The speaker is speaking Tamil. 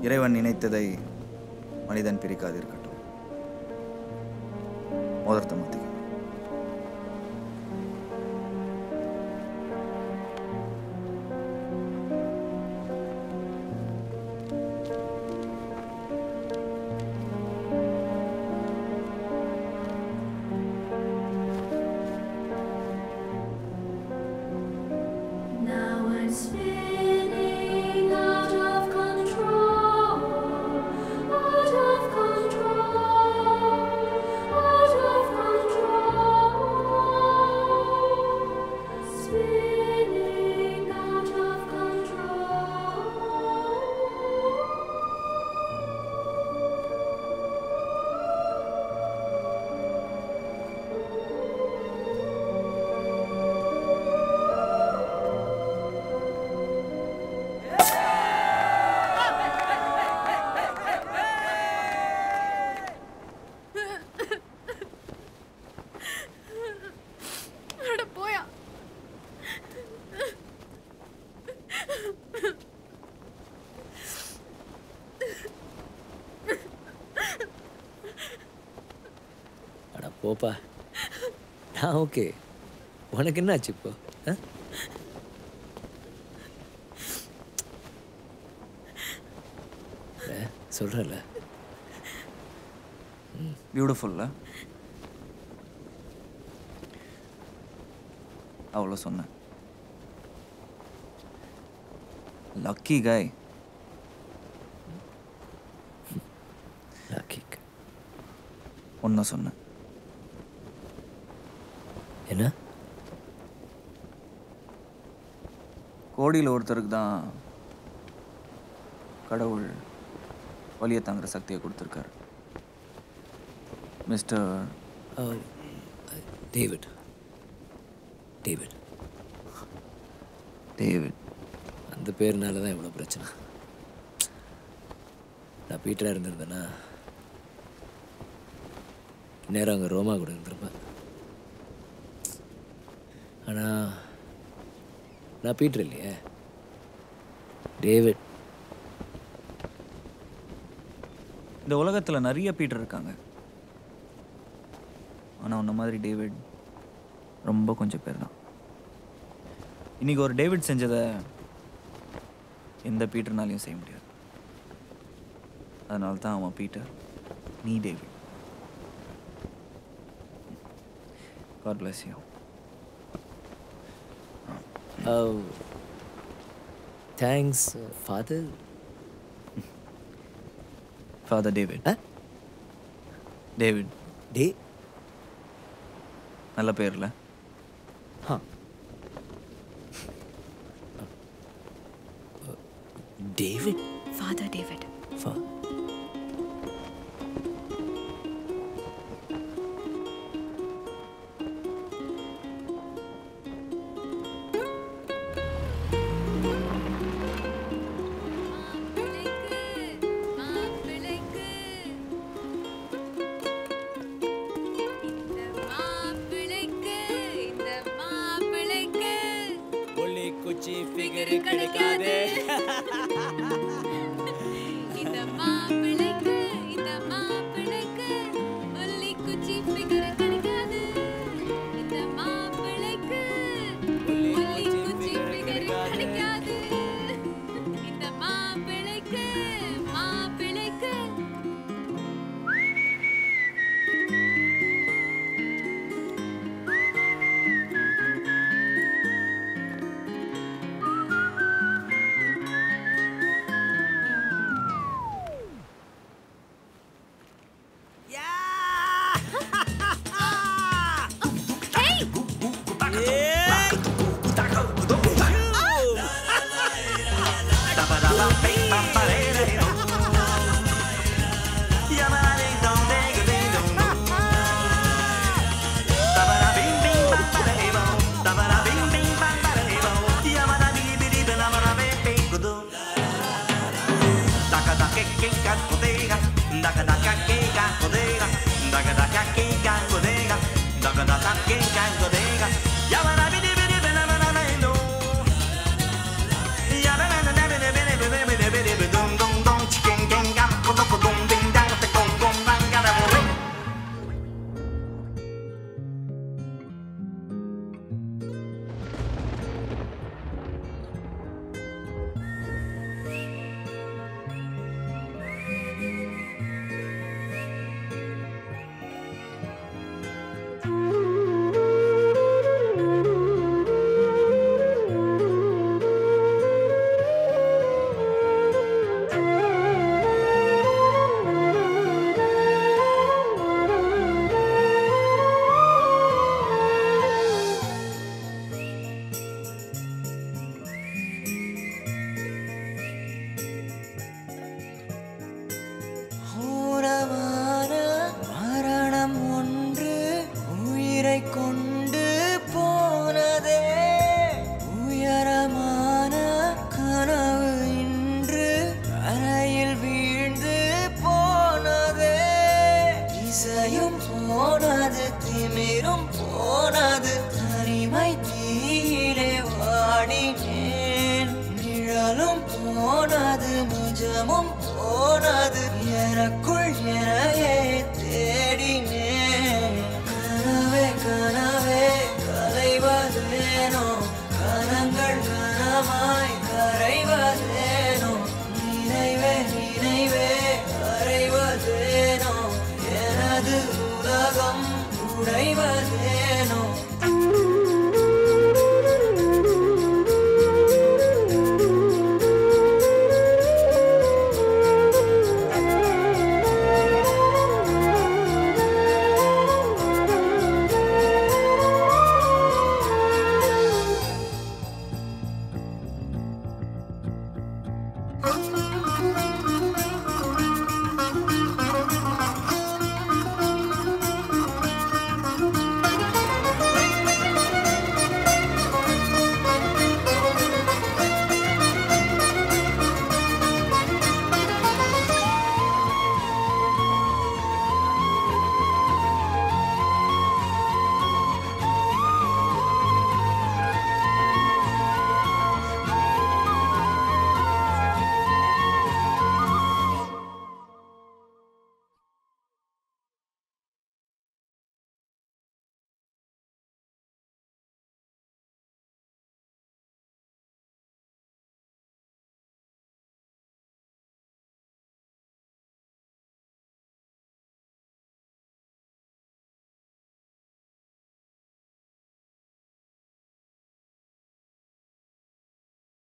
இறைவன் நினைத்ததை மனிதன் பிரிக்காது இருக்கட்டும் மோதிரத்தை மாற்றிக்க Now I'm spinning out of control, out of control, out of control, spinning out of control. அட போயா அட போப்பா நான் ஓகே உனக்கு என்னாச்சு இப்போ ஆ? அட, சொல்றேன்ல பியூட்டிஃபுல்ல அவ்வளோ சொன்னேன் லக்கி காய் லக்கி ஒன்றை சொன்னேன் என்ன கோடியில் ஒருத்தருக்கு தான் கடவுள் வலியை தாங்குற சக்தியை கொடுத்துருக்காரு மிஸ்டர் டேவிட் டேவிட் டேவிட் அந்த பேர்னால தான் இவ்வளோ பிரச்சனை நான் பீட்டராக இருந்திருந்தேன்னா நேரம் அங்கே ரோமா கூட இருந்திருப்பேன் ஆனால் நான் பீட்டர் இல்லையே டேவிட் இந்த உலகத்தில் நிறைய பீட்டர் இருக்காங்க ஆனால் உன்ன மாதிரி டேவிட் ரொம்ப கொஞ்சம் பேர் தான் இன்னைக்கு ஒரு டேவிட் செஞ்சதை எந்த பீட்டர்னாலையும் செய்ய முடியாது அதனால தான் அவன் பீட்டர் நீ David God bless you. Thanks father father David David டே நல்ல பேர்ல ஹா டேவிட் Father David. ஃபா ஒல்லி குச்சி ஃபிகர் கிடைக்காது. இந்த மாப்பிள்ளைக்கு இந்த மாப்பிள்ளைக்கு ஒல்லி குச்சி figure கிடைக்காது. இந்த மாப்பிள்ளைக்கு ஒல்லி குச்சி figure கிடைக்காது. இந்த மாப்பிள்ளைக்கு மாப்பிள்ளைக்கு Chicken உயிரும் போனது தனிமை தீயிலே வாடினேன் நிழலும் போனது முஜமும் போனது எனக்குள் எனையே தேடினேன் கனவே கனவே கலைவதேனோ கனங்கள் கனமாய் கரைவதேனோ நினைவே நினைவே கரைவதேனோ எனது உலகம் உடைவதே